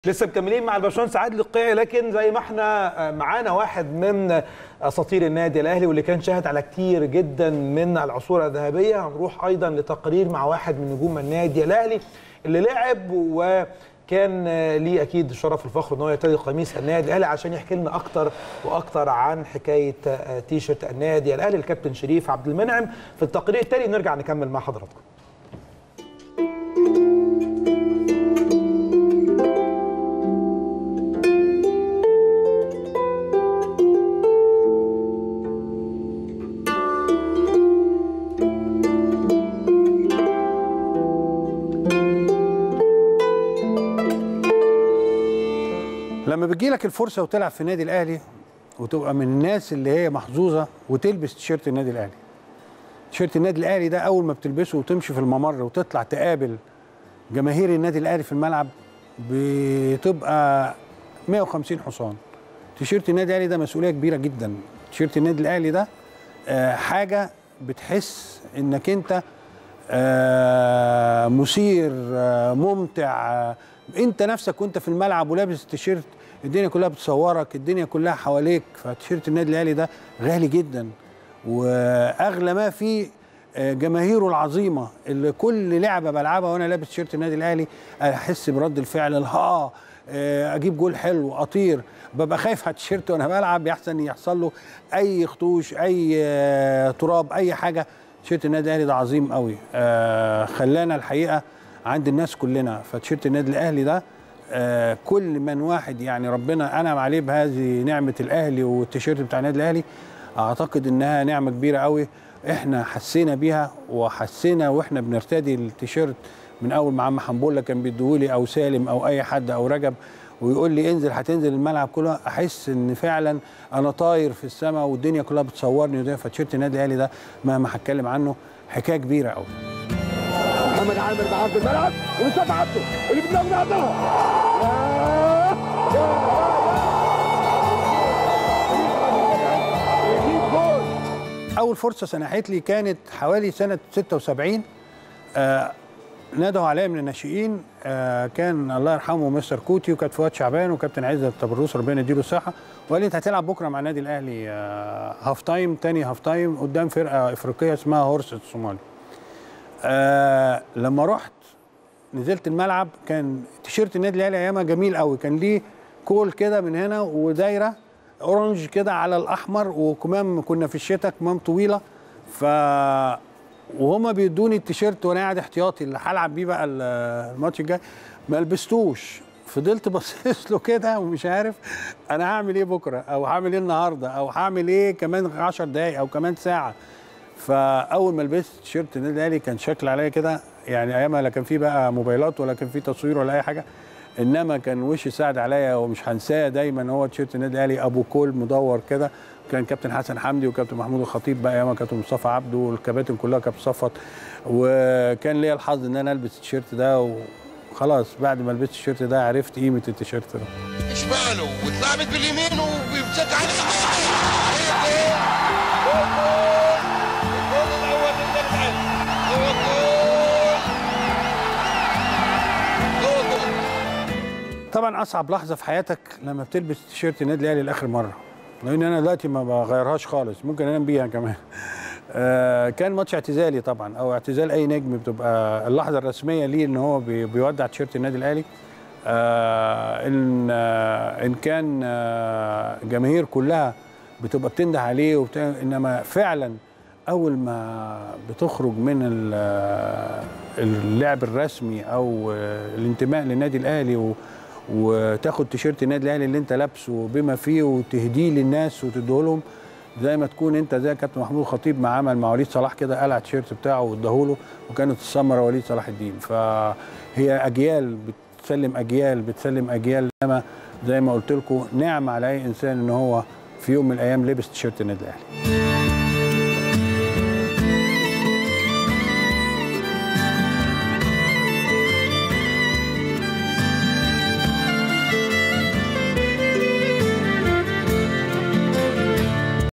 لسه مكملين مع الباشمهندس عادل القيعي لكن زي ما احنا معانا واحد من اساطير النادي الاهلي واللي كان شاهد على كتير جدا من العصور الذهبيه هنروح ايضا لتقرير مع واحد من نجوم النادي الاهلي اللي لعب وكان ليه اكيد الشرف والفخر ان هو يرتدي قميص النادي الاهلي عشان يحكي لنا اكتر واكتر عن حكايه تيشرت النادي الاهلي الكابتن شريف عبد المنعم في التقرير التالي نرجع نكمل مع حضراتكم لما بتجي لك الفرصه وتلعب في النادي الاهلي وتبقى من الناس اللي هي محظوظه وتلبس تيشيرت النادي الاهلي تيشيرت النادي الاهلي ده اول ما بتلبسه وتمشي في الممر وتطلع تقابل جماهير النادي الاهلي في الملعب بتبقى 150 حصان تيشيرت النادي الاهلي ده مسؤوليه كبيره جدا تيشيرت النادي الاهلي ده آه حاجه بتحس انك انت آه مثير آه ممتع آه انت نفسك وانت في الملعب ولابس التيشيرت الدنيا كلها بتصورك الدنيا كلها حواليك فتيشيرت النادي الاهلي ده غالي جدا واغلى ما فيه جماهيره العظيمه اللي كل لعبه بلعبها وانا لابس تيشيرت النادي الاهلي احس برد الفعل الها اجيب جول حلو اطير ببقى خايف على التيشيرت وانا بلعب يحسن يحصل له اي خطوش اي تراب اي حاجه تيشيرت النادي الاهلي ده عظيم قوي خلانا الحقيقه عند الناس كلنا فتيشيرت النادي الاهلي ده آه كل من واحد يعني ربنا انعم عليه بهذه نعمه الاهلي والتيشيرت بتاع النادي الاهلي اعتقد انها نعمه كبيره قوي احنا حسينا بيها وحسينا واحنا بنرتدي التيشيرت من اول ما عم حنبوله كان بيديهولي او سالم او اي حد او رجب ويقول لي انزل هتنزل الملعب كله احس ان فعلا انا طاير في السماء والدنيا كلها بتصورني وده فتيشيرت النادي الاهلي ده مهما هتكلم عنه حكايه كبيره قوي محمد عامر بعرض الملعب ومصطفى عبده اللي بدنا نعطيها اول فرصه سنحت لي كانت حوالي سنه 76 آه نادوا عليا من الناشئين آه كان الله يرحمه مستر كوتي وكانت فؤاد شعبان وكابتن عزت طبروس ربنا يديله الصحه وقال لي انت هتلعب بكره مع النادي الاهلي آه هاف تايم تاني هاف تايم قدام فرقه افريقيه اسمها هورس الصومالي آه لما رحت نزلت الملعب كان تيشيرت النادي الاهلي ايامها جميل قوي كان ليه كول كده من هنا ودايره اورنج كده على الاحمر وكمام كنا في الشتاء كمام طويله ف وهما بيدوني التيشيرت وانا قاعد احتياطي اللي هلعب بيه بقى الماتش الجاي ما لبستوش فضلت باصص له كده ومش عارف انا هعمل ايه بكره او هعمل ايه النهارده او هعمل ايه كمان 10 دقايق او كمان ساعه فاول ما لبست تيشيرت النادي الاهلي كان شكل عليا كده يعني ايامها لا كان في بقى موبايلات ولا كان في تصوير ولا اي حاجه انما كان وشي ساعد عليا ومش هنساه دايما هو تيشيرت النادي الاهلي ابو كول مدور كده كان كابتن حسن حمدي وكابتن محمود الخطيب بقى ايامها كابتن مصطفى عبده والكباتن كلها كانت صفت وكان ليا الحظ ان انا البس التيشيرت ده وخلاص بعد ما لبست التيشيرت ده عرفت قيمه التيشيرت ده ايش باله واتلعبت باليمين وبيمسك عليه طبعا اصعب لحظه في حياتك لما بتلبس تيشيرت النادي الاهلي لاخر مره لان انا دلوقتي ما بغيرهاش خالص ممكن انام بيها كمان آه كان ماتش اعتزالي طبعا او اعتزال اي نجم بتبقى اللحظه الرسميه ليه ان هو بي بيودع تيشيرت النادي الاهلي آه ان آه ان كان آه جماهير كلها بتبقى بتنده عليه وبتاع انما فعلا اول ما بتخرج من اللعب الرسمي او الانتماء للنادي الاهلي و وتاخد تيشيرت النادي الاهلي اللي انت لابسه بما فيه وتهديه للناس وتديه لهم زي ما تكون انت زي كابتن محمود الخطيب ما عمل مع وليد صلاح كده قلع التيشيرت بتاعه واداهوله وكانت السمره وليد صلاح الدين فهي اجيال بتسلم اجيال بتسلم اجيال انما زي ما قلت لكم نعمه على اي انسان ان هو في يوم من الايام لبس تيشيرت النادي الاهلي